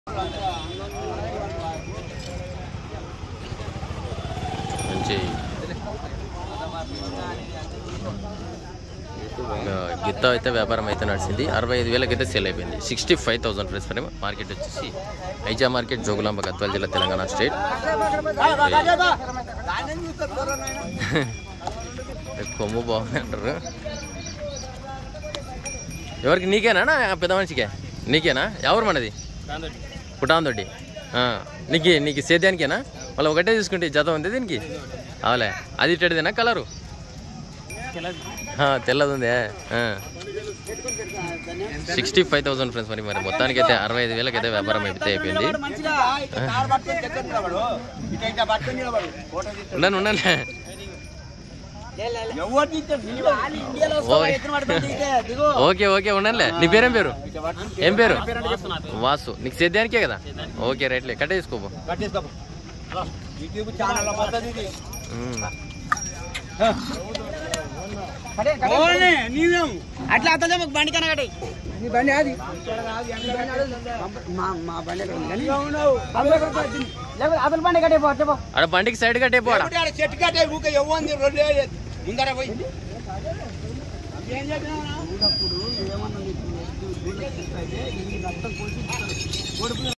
మంచి ఇంకా గిత్త అయితే వ్యాపారం అయితే నడిచింది అరవై ఐదు వేలకి అయితే సేల్ అయిపోయింది సిక్స్టీ ఫైవ్ థౌసండ్ ప్రైస్ పని మార్కెట్ వచ్చేసి ఐజా మార్కెట్ జోగులాంబ గద్వాల జిల్లా తెలంగాణ స్టేట్ కొమ్ము బాగుంది అంటారు ఎవరికి నీకేనా నా పెద్ద మనిషికే నీకేనా ఎవరు మనది పుటాందొడ్డి నీకు నీకు సేద్యానికేనా మళ్ళీ ఒకటే తీసుకుంటే జత ఉంది దీనికి అవలే అది ఇట్టడిదేనా కలరు ఆ, తెల్లది ఉందే సిక్స్టీ ఫైవ్ థౌసండ్ ఫ్రెండ్స్ మరి మరి మొత్తానికి అయితే అరవై ఐదు వేలకి అయితే వ్యాపారం అయితే అయిపోయింది ఉన్నాను ఉన్నాను ఓకే ఓకే ఉన్నానులే నీ పేరేం పేరు ఏం పేరు వాసు నీకు సేద్యానికే కదా ఓకే రైట్లే కట్టే తీసుకోబో యూట్యూబ్ ఛానల్ పోతుంది ఇది ఉమ్. అట్లా అతనే మాకు బండి కనగడి నీ బండి అది మా మా బండి ఎక్కడ ఉంది కానీ అతని బండి కట్టే పో చెప్పు ఆడ బండికి సైడ్ కట్టే పోడా చెట్టు కట్టే ఊక ఎవ్వంది రెండు ముందర పోయి ఏం చెప్పినా ఏమన్నా నీకు రక్తం కోసి